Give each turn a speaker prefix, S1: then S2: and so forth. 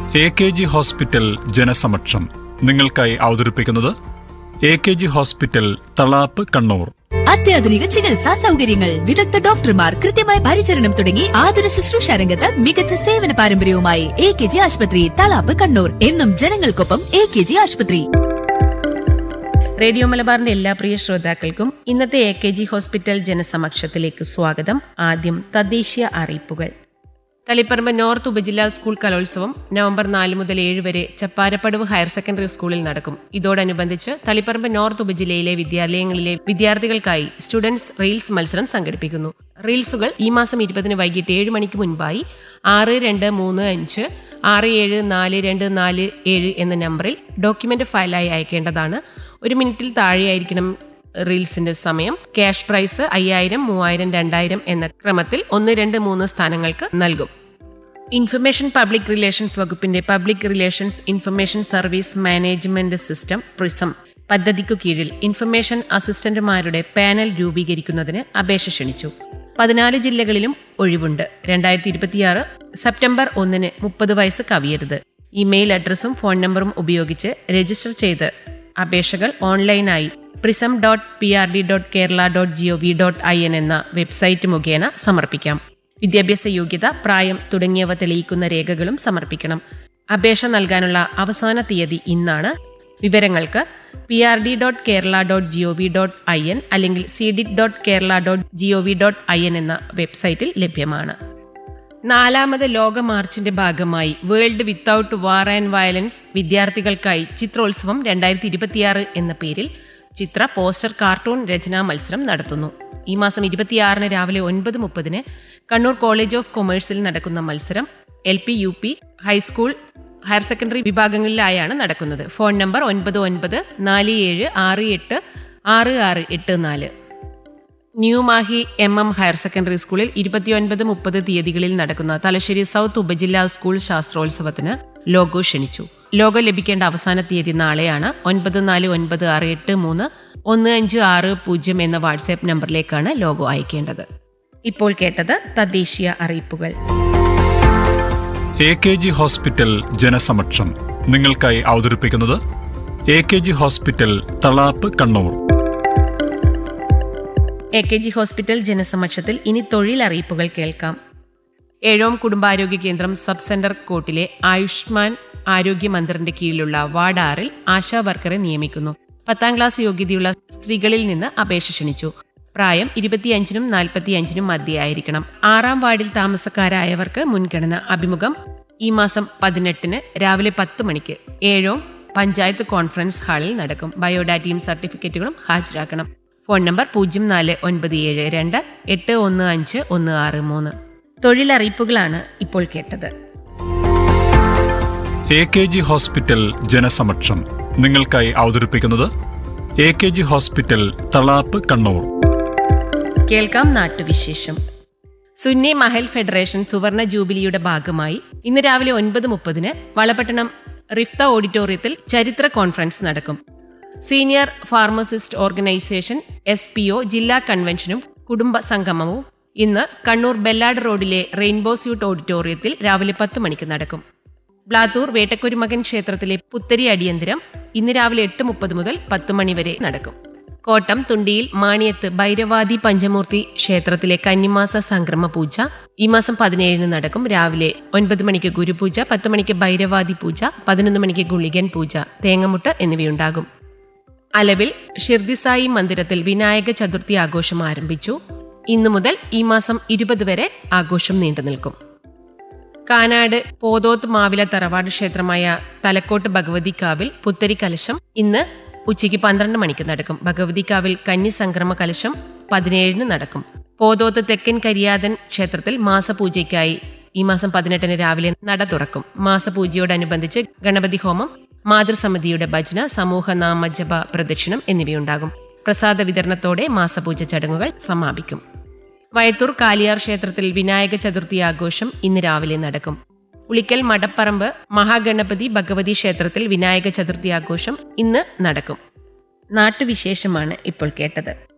S1: A K G hospital ജനസമക്ഷം നിങ്ങൾക്കായി അവതരിപ്പിക്കുന്നത് A K G hospital Thalap Kannur
S2: അത്യാധുനിക ചികിത്സാ സൗകര്യങ്ങൾ വിദഗ്ധ ഡോക്ടർമാർ കൃത്യമായ പരിചരണം തുടങ്ങി ആതുര ശുശ്രൂഷ രംഗത്ത് മികച്ച സേവന പാരമ്പര്യവുമായി എ കെ ജി ആശുപത്രി തളാപ്പ് കണ്ണൂർ എന്നും ജനങ്ങൾക്കൊപ്പം എ കെ ജി ആശുപത്രി
S3: റേഡിയോ മലബാറിന്റെ എല്ലാ പ്രിയ ശ്രോതാക്കൾക്കും ഇന്നത്തെ എ കെ ജി ഹോസ്പിറ്റൽ ജനസമക്ഷത്തിലേക്ക് സ്വാഗതം ആദ്യം തദ്ദേശീയ അറിയിപ്പുകൾ തളിപ്പറമ്പ് നോർത്ത് ഉപജില്ലാ സ്കൂൾ കലോത്സവം നവംബർ നാല് മുതൽ ഏഴ് വരെ ചപ്പാരപ്പടവ് ഹയർ സെക്കൻഡറി സ്കൂളിൽ നടക്കും ഇതോടനുബന്ധിച്ച് തളിപ്പറമ്പ് നോർത്ത് ഉപജില്ലയിലെ വിദ്യാലയങ്ങളിലെ വിദ്യാർത്ഥികൾക്കായി സ്റ്റുഡൻസ് റീൽസ് മത്സരം സംഘടിപ്പിക്കുന്നു റീൽസുകൾ ഈ മാസം ഇരുപതിന് വൈകിട്ട് ഏഴ് മണിക്ക് മുൻപായി ആറ് രണ്ട് മൂന്ന് അഞ്ച് ആറ് ഏഴ് നാല് രണ്ട് നാല് ഏഴ് എന്ന നമ്പറിൽ ഡോക്യുമെന്റ് ഫയലായി അയക്കേണ്ടതാണ് ഒരു മിനിറ്റിൽ താഴെയായിരിക്കണം റീൽസിന്റെ സമയം ക്യാഷ് പ്രൈസ് അയ്യായിരം മൂവായിരം രണ്ടായിരം എന്ന ക്രമത്തിൽ ഒന്ന് രണ്ട് മൂന്ന് സ്ഥാനങ്ങൾക്ക് നൽകും ഇൻഫർമേഷൻ പബ്ലിക് റിലേഷൻസ് വകുപ്പിന്റെ public relations information service management system PRISM പദ്ധതിക്കു കീഴിൽ ഇൻഫർമേഷൻ അസിസ്റ്റന്റുമാരുടെ പാനൽ രൂപീകരിക്കുന്നതിന് അപേക്ഷ ക്ഷണിച്ചു പതിനാല് ജില്ലകളിലും ഒഴിവുണ്ട് രണ്ടായിരത്തി ഇരുപത്തിയാറ് സെപ്റ്റംബർ ഒന്നിന് മുപ്പത് വയസ്സ് കവിയരുത് ഇമെയിൽ അഡ്രസ്സും ഫോൺ നമ്പറും ഉപയോഗിച്ച് രജിസ്റ്റർ ചെയ്ത് അപേക്ഷകൾ ഓൺലൈനായി PRISM dot P R D dot Kerala dot G O V dot I N എന്ന വെബ്സൈറ്റ് മുഖേന സമർപ്പിക്കാം വിദ്യാഭ്യാസ യോഗ്യത പ്രായം തുടങ്ങിയവ തെളിയിക്കുന്ന രേഖകളും സമർപ്പിക്കണം അപേക്ഷ നൽകാനുള്ള അവസാന തീയതി ഇന്നാണ് വിവരങ്ങൾക്ക് P R D dot Kerala dot G O V dot I N അല്ലെങ്കിൽ C D dot Kerala dot G O V dot I N എന്ന വെബ്സൈറ്റിൽ ലഭ്യമാണ് നാലാമത് ലോക മാർച്ചിന്റെ ഭാഗമായി world without war and violence വിദ്യാർത്ഥികൾക്കായി ചിത്രോത്സവം രണ്ടായിരത്തി ഇരുപത്തിയാറ് എന്ന പേരിൽ ചിത്ര പോസ്റ്റർ കാർട്ടൂൺ രചനാ മത്സരം നടത്തുന്നു ഈ മാസം ഇരുപത്തിയാറിന് രാവിലെ ഒൻപത് മുപ്പതിന് കണ്ണൂർ കോളേജ് ഓഫ് കൊമേഴ്സിൽ നടക്കുന്ന മത്സരം L P U P high school higher secondary വിഭാഗങ്ങളിലായാണ് നടക്കുന്നത് ഫോൺ നമ്പർ ഒൻപത് ഒൻപത് നാല് ഏഴ് ആറ് എട്ട് ആറ് ആറ് എട്ട് നാല് new Mahe M M higher secondary സ്കൂളിൽ ഇരുപത്തിയൊൻപത് മുപ്പത് തീയതികളിൽ നടക്കുന്ന തലശ്ശേരി സൗത്ത് ഉപജില്ലാ സ്കൂൾ ശാസ്ത്രോത്സവത്തിന് ലോഗോ ക്ഷണിച്ചു ലോഗോ ലഭിക്കേണ്ട അവസാന തീയതി നാളെയാണ് ഒൻപത് നാല് ഒൻപത് ആറ് എട്ട് മൂന്ന് ഒന്ന് അഞ്ച് ആറ് പൂജ്യം എന്ന വാട്സാപ്പ് നമ്പറിലേക്കാണ് ലോഗോ അയക്കേണ്ടത് ഇപ്പോൾ കേട്ടത് തദ്ദേശീയ അറിയിപ്പുകൾ
S1: എ കെ ജി ഹോസ്പിറ്റൽ ജനസമക്ഷം നിങ്ങൾക്കായി അവതരിപ്പിക്കുന്നത് A K G hospital Thalap Kannur
S3: A K G hospital ജനസമക്ഷത്തിൽ ഇനി തൊഴിലറിയിപ്പുകൾ കേൾക്കാം ഏഴോം കുടുംബാരോഗ്യ കേന്ദ്രം സബ് സെന്റർ കോട്ടിലെ ആയുഷ്മാൻ ആരോഗ്യ മന്ദിറിന്റെ കീഴിലുള്ള വാർഡ് ആറിൽ ആശാ വർക്കറെ നിയമിക്കുന്നു പത്താം ക്ലാസ് യോഗ്യതയുള്ള സ്ത്രീകളിൽ നിന്ന് അപേക്ഷ ക്ഷണിച്ചു പ്രായം ഇരുപത്തിയഞ്ചിനും നാൽപ്പത്തിയഞ്ചിനും മധ്യയായിരിക്കണം ആറാം വാർഡിൽ താമസക്കാരായവർക്ക് മുൻഗണന അഭിമുഖം ഈ മാസം പതിനെട്ടിന് രാവിലെ പത്ത് മണിക്ക് ഏഴോം പഞ്ചായത്ത് കോൺഫറൻസ് ഹാളിൽ നടക്കും ബയോഡാറ്റയും സർട്ടിഫിക്കറ്റുകളും ഹാജരാക്കണം ഫോൺ നമ്പർ പൂജ്യം നാല് ഒൻപത് ഏഴ് രണ്ട് എട്ട് ഒന്ന് അഞ്ച് ഒന്ന് ആറ് മൂന്ന് തൊഴിലറിയിപ്പുകളാണ് ഇപ്പോൾ കേട്ടത്
S1: എ കെ ജി ഹോസ്പിറ്റൽ ജനസമക്ഷം നിങ്ങൾക്കായി അവതരിപ്പിക്കുന്നത് A K G hospital Thalap Kannur
S3: കേൾക്കാം നാട്ടുവിശേഷം സുന്നി മഹൽ ഫെഡറേഷൻ സുവർണ ജൂബിലിയുടെ ഭാഗമായി ഇന്ന് രാവിലെ ഒൻപത് മുപ്പതിന് വളപട്ടണം റിഫ്ത ഓഡിറ്റോറിയത്തിൽ ചരിത്ര കോൺഫറൻസ് നടക്കും senior pharmacist organisation S P O ജില്ലാ കൺവെൻഷനും കുടുംബ സംഗമവും ഇന്ന് കണ്ണൂർ ബെല്ലാട് റോഡിലെ റെയിൻബോ സ്യൂട്ട് ഓഡിറ്റോറിയത്തിൽ രാവിലെ പത്ത് മണിക്ക് നടക്കും ബ്ലാത്തൂർ വേട്ടക്കുരുമകൻ ക്ഷേത്രത്തിലെ പുത്തരി അടിയന്തരം ഇന്ന് രാവിലെ എട്ട് മുപ്പത് മുതൽ പത്ത് മണിവരെ നടക്കും കോട്ടം തുണ്ടിയിൽ മാണിയത്ത് ഭൈരവാദി പഞ്ചമൂർത്തി ക്ഷേത്രത്തിലെ കന്നിമാസ സംക്രമ പൂജ ഈ മാസം പതിനേഴിന് നടക്കും രാവിലെ ഒൻപത് മണിക്ക് ഗുരുപൂജ പത്ത് മണിക്ക് ഭൈരവാദി പൂജ പതിനൊന്ന് മണിക്ക് ഗുളികൻ പൂജ തേങ്ങമുട്ട് എന്നിവയുണ്ടാകും അലവിൽ ഷിർദിസായി മന്ദിരത്തിൽ വിനായക ചതുർത്ഥി ആഘോഷം ആരംഭിച്ചു ഇന്നു മുതൽ ഈ മാസം ഇരുപത് വരെ ആഘോഷം നീണ്ടു നിൽക്കും കാനാട് പോതോത്ത് മാവില തറവാട് ക്ഷേത്രമായ തലക്കോട്ട് ഭഗവതിക്കാവിൽ പുത്തരി കലശം ഇന്ന് ഉച്ചയ്ക്ക് പന്ത്രണ്ട് മണിക്ക് നടക്കും ഭഗവതിക്കാവിൽ കന്നി സംക്രമ കലശം പതിനേഴിന് നടക്കും പോതോത്ത് തെക്കൻ കരിയാതൻ ക്ഷേത്രത്തിൽ മാസപൂജയ്ക്കായി ഈ മാസം പതിനെട്ടിന് രാവിലെ നട തുറക്കും മാസപൂജയോടനുബന്ധിച്ച് ഗണപതി ഹോമം മാതൃസമിതിയുടെ ഭജന സമൂഹ നാമജപ പ്രദക്ഷിണം എന്നിവയുണ്ടാകും പ്രസാദ വിതരണത്തോടെ മാസപൂജ ചടങ്ങുകൾ സമാപിക്കും വയത്തൂർ കാലിയാർ ക്ഷേത്രത്തിൽ വിനായക ചതുർത്ഥി ആഘോഷം ഇന്ന് രാവിലെ നടക്കും ഉളിക്കൽ മടപ്പറമ്പ് മഹാഗണപതി ഭഗവതി ക്ഷേത്രത്തിൽ വിനായക ചതുർത്ഥി ആഘോഷം ഇന്ന് നടക്കും നാട്ടുവിശേഷമാണ് ഇപ്പോൾ കേട്ടത്